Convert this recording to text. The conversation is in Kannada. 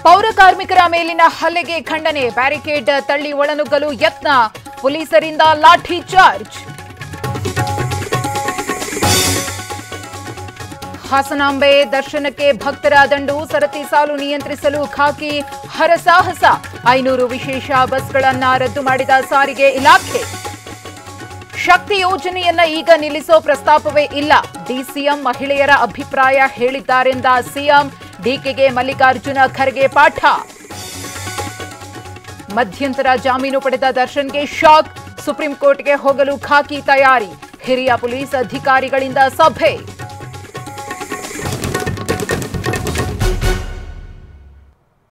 ಪೌರ ಕಾರ್ಮಿಕರ ಮೇಲಿನ ಹಲ್ಲೆಗೆ ಖಂಡನೆ ಬ್ಯಾರಿಕೇಡ್ ತಳ್ಳಿ ಒಳನುಗ್ಗಲು ಯತ್ನ ಪೊಲೀಸರಿಂದ ಲಾಠಿ ಚಾರ್ಜ್ ಹಾಸನಾಂಬೆ ದರ್ಶನಕ್ಕೆ ಭಕ್ತರ ದಂಡು ಸರತಿ ಸಾಲು ನಿಯಂತ್ರಿಸಲು ಖಾಕಿ ಹರಸಾಹಸ ಐನೂರು ವಿಶೇಷ ಬಸ್ಗಳನ್ನ ರದ್ದು ಮಾಡಿದ ಸಾರಿಗೆ ಇಲಾಖೆ ಶಕ್ತಿ ಯೋಜನೆಯನ್ನ ಈಗ ನಿಲ್ಲಿಸೋ ಪ್ರಸ್ತಾಪವೇ ಇಲ್ಲ ಡಿಸಿಎಂ ಮಹಿಳೆಯರ ಅಭಿಪ್ರಾಯ ಹೇಳಿದ್ದಾರೆಂದ ಸಿಎಂ ಡಿಕೆಗೆ ಮಲ್ಲಿಕಾರ್ಜುನ ಖರ್ಗೆ ಪಾಠ ಮಧ್ಯಂತರ ಜಾಮೀನು ಪಡೆದ ದರ್ಶನ್ಗೆ ಶಾಕ್ ಸುಪ್ರೀಂ ಕೋರ್ಟ್ಗೆ ಹೋಗಲು ಖಾಕಿ ತಯಾರಿ ಹಿರಿಯ ಪೊಲೀಸ್ ಅಧಿಕಾರಿಗಳಿಂದ ಸಭೆ